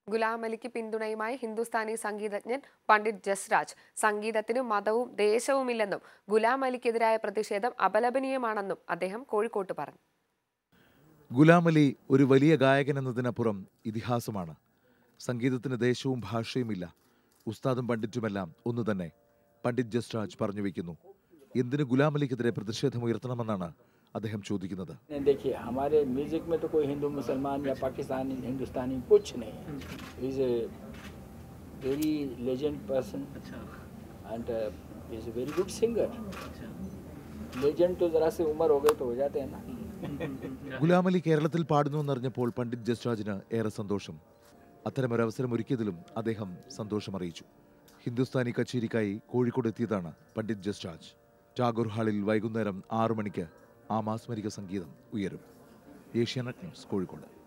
ഗുലാം അലിക്ക് പിന്തുണയുമായി ഹിന്ദുസ്ഥാനി സംഗീതജ്ഞൻ പണ്ഡിറ്റ് ജസ്രാജ് സംഗീതത്തിന് മതവും ദേശവുമില്ലെന്നും ഗുലാം അലിക്കെതിരായ പ്രതിഷേധം അപലപനീയമാണെന്നും അദ്ദേഹം കോഴിക്കോട്ട് പറഞ്ഞു ഗുലാം അലി ഒരു വലിയ ഗായകൻ എന്നതിനപ്പുറം ഇതിഹാസമാണ് സംഗീതത്തിന് ദേശവും ഭാഷയുമില്ല ഉസ്താദും പണ്ഡിറ്റുമെല്ലാം ഒന്നു തന്നെ പണ്ഡിറ്റ് ജസ്രാജ് പറഞ്ഞു വയ്ക്കുന്നു എന്തിന് ഗുലാം അലിക്കെതിരെ പ്രതിഷേധം ഉയർത്തണമെന്നാണ് അദ്ദേഹം ചോദിക്കുന്നത് नहीं, देखिए हमारे म्यूजिक में तो कोई हिंदू मुसलमान या पाकिस्तानी हिंदुस्तानी कुछ नहीं is a very legend person and is a very good singer legend तो ज़रा सी उम्र हो गई तो हो जाते हैं ना ഗുലാം അലി കേരളത്തിൽ പാടുന്നു എന്നറിഞ്ഞപ്പോൾ പണ്ഡിറ്റ് ജസ്രാജിന് ഏറെ സന്തോഷം അത്തരമൊരവസരം ഒരുക്കിയതിലും അദ്ദേഹം സന്തോഷം അറിയിച്ചു ഹിന്ദുസ്ഥാനി കച്ചേരിക്കായി കോഴിക്കോട് എത്തിയതാണ് പണ്ഡിറ്റ് ജസ്രാജ് ടാഗോർ ഹാളിൽ വൈകുന്നേരം ആറു മണിക്ക് ആ മാസ്മരിക സംഗീതം ഉയരും ഏഷ്യാനെറ്റ് ന്യൂസ് കോഴിക്കോട്